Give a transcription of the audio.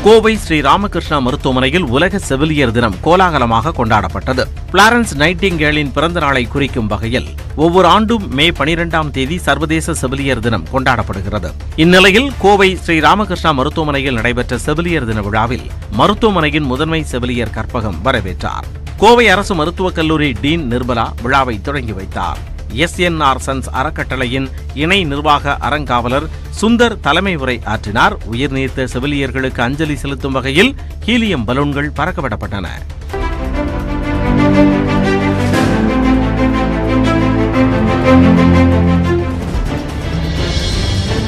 கோவை ஸ்ரீ ராமகிருஷ்ணா மருத்துவமனையில் உலக செவிலியர் தினம் கோலாகலமாக கொண்டாடப்பட்டது பிளாரன்ஸ் நைட்டிங்கேலின் பிறந்த நாளை குறிக்கும் வகையில் ஒவ்வொரு ஆண்டும் மே பனிரெண்டாம் தேதி சர்வதேச செவிலியர் தினம் கொண்டாடப்படுகிறது இந்நிலையில் கோவை ஸ்ரீ ராமகிருஷ்ணா மருத்துவமனையில் நடைபெற்ற செவிலியர் தின விழாவில் மருத்துவமனையின் முதன்மை செவிலியர் கற்பகம் வரவேற்றார் கோவை அரசு மருத்துவக் கல்லூரி டீன் நிர்மலா விழாவை தொடங்கி வைத்தார் எஸ்என்ஆர் சன்ஸ் அறக்கட்டளையின் இணை நிர்வாக அறங்காவலர் சுந்தர் தலைமை உரை ஆற்றினார் உயிர்நீத்த செவிலியர்களுக்கு அஞ்சலி செலுத்தும் வகையில் ஹீலியம் பலூன்கள் பறக்கவிடப்பட்டன Thank you.